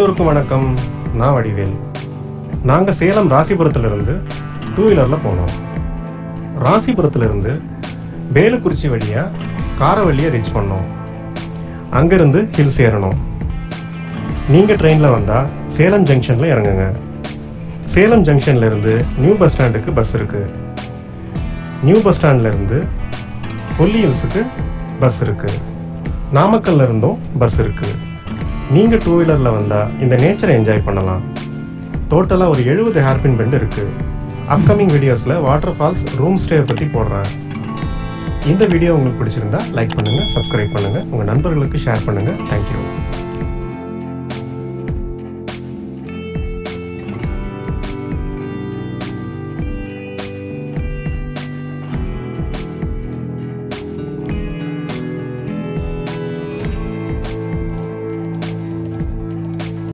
எல்லோருக்கும் வணக்கம் நான் வடிவேல் நாங்கள் சேலம் ராசிபுரத்துலேருந்து டூ வீலரில் போனோம் ராசிபுரத்துலேருந்து வேலுக்குறிச்சி வழியாக காரவள்ளியை ரீச் பண்ணோம் அங்கேருந்து ஹில்ஸ் ஏறணும் நீங்கள் ட்ரெயினில் வந்தால் சேலம் ஜங்ஷனில் இறங்குங்க சேலம் ஜங்ஷன்ல இருந்து நியூ பஸ் ஸ்டாண்டுக்கு பஸ் இருக்குது நியூ பஸ் ஸ்டாண்ட்ல இருந்து கொல்லி ஹில்ஸுக்கு பஸ் இருக்குது நாமக்கல்ல இருந்தும் பஸ் இருக்குது நீங்கள் டூ வீலரில் வந்தால் இந்த நேச்சரை என்ஜாய் பண்ணலாம் டோட்டலாக ஒரு எழுபது ஹேர்பின் பெண்ட் இருக்குது அப்கமிங் வீடியோஸில் வாட்டர் ஃபால்ஸ் ரூம் ஸ்டே பற்றி போடுறேன் இந்த வீடியோ உங்களுக்கு பிடிச்சிருந்தா லைக் பண்ணுங்கள் சப்ஸ்கிரைப் பண்ணுங்கள் உங்கள் நண்பர்களுக்கு ஷேர் பண்ணுங்கள் தேங்க்யூ